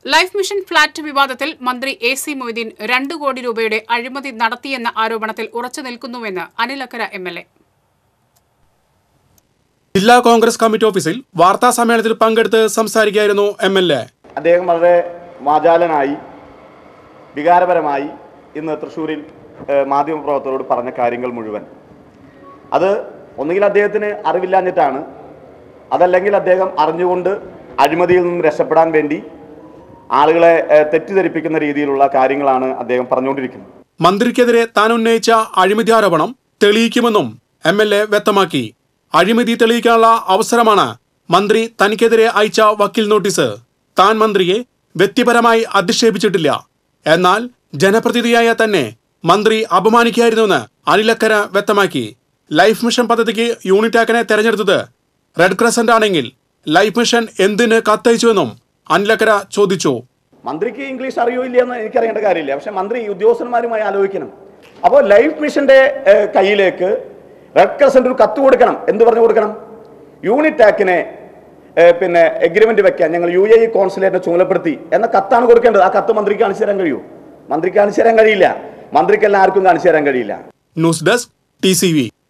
life mission flat വിവാദത്തിൽ മന്ത്രി A C Moideen രണ്ട് കോടി രൂപയുടെ അഴിമതി നടത്തിയെന്ന ആരോപണത്തിൽ ഉറച്ചു നിൽക്കുന്നുവെന്ന് അനിലക്കര എം എൽ എ ജില്ലാ കോൺഗ്രസ് കമ്മിറ്റി ഓഫീസിൽ വാർത്താ സമ്മേളനത്തിൽ പങ്കെടുത്ത് സംസാരിക്കുകയായിരുന്നു എം എൽ എ അദ്ദേഹം വളരെ വാചാലനായി വികാരപരമായി ഇന്ന് തൃശ്ശൂരിൽ ഏഹ്, മാധ്യമപ്രവർത്തകരോട് പറഞ്ഞ കാര്യങ്ങൾ മുഴുവൻ അത് ഒന്നുകിൽ അദ്ദേഹത്തിന് അറിവില്ലാഞ്ഞിട്ടാണ് അതല്ലെങ്കിൽ അദ്ദേഹം അറിഞ്ഞുകൊണ്ട് അഴിമതിയിൽ നിന്നും രക്ഷപ്പെടാൻ വേണ്ടി ആളുകളെ ഏഹ്, തെറ്റിദ്ധരിപ്പിക്കുന്ന രീതിയിലുള്ള കാര്യങ്ങളാണ് അദ്ദേഹം പറഞ്ഞുകൊണ്ടിരിക്കുന്നത് മന്ത്രിക്കെതിരെ താൻ ഉന്നയിച്ച അഴിമതി ആരോപണം തെളിയിക്കുമെന്നും എം എൽ എ വ്യക്തമാക്കി അഴിമതി തെളിയിക്കാനുള്ള അവസരമാണ് മന്ത്രി തനിക്കെതിരെ അയച്ച വക്കീൽ നോട്ടീസ് താൻ മന്ത്രിയെ വ്യക്തിപരമായി അധിക്ഷേപിച്ചിട്ടില്ല എന്നാൽ ജനപ്രതിനിധിയായ തന്നെ മന്ത്രി അപമാനിക്കുകയായിരുന്നുവെന്ന് അനിലക്കര വ്യക്തമാക്കി ലൈഫ് മിഷൻ പദ്ധതിക്ക് യൂണിറ്റാക്കിനെ തെരഞ്ഞെടുത്തത് റെഡ് ക്രസന്റ് ആണെങ്കിൽ ലൈഫ് മിഷൻ എന്തിന് കത്തയച്ചുവെന്നും അനിലക്കര ചോദിച്ചു മന്ത്രിക്ക് ഇംഗ്ലീഷ് അറിയോ ഇല്ലയെന്ന് എനിക്കറിയേണ്ട കാര്യമില്ല പക്ഷെ മന്ത്രി ഉദ്യോഗസ്ഥന്മാരുമായി ആലോചിക്കണം അപ്പോൾ ലൈഫ് മിഷന്റെ ഏഹ്, കയ്യിലേക്ക് റെഡ് ക്രസന്റ് ഒരു കത്ത് കൊടുക്കണം എന്ത് പറഞ്ഞു കൊടുക്കണം യൂണിറ്റ് ആക്കിനെ ഏഹ്, പിന്നെ എഗ്രിമെന്റ് വെക്കാൻ ഞങ്ങൾ യു എ ഇ കോൺസുലേറ്റിനെ ചുമതലപ്പെടുത്തി എന്ന കത്താണ് കൊടുക്കേണ്ടത് ആ കത്ത് മന്ത്രിക്ക് കാണിച്ചു തരാൻ കഴിയൂ മന്ത്രിക്ക് കാണിച്ചു തരാൻ കഴിയില്ല മന്ത്രിക്ക് എല്ലാവർക്കും കാണിച്ചു തരാൻ കഴിയില്ല ന്യൂസ് ഡെസ്ക് ടി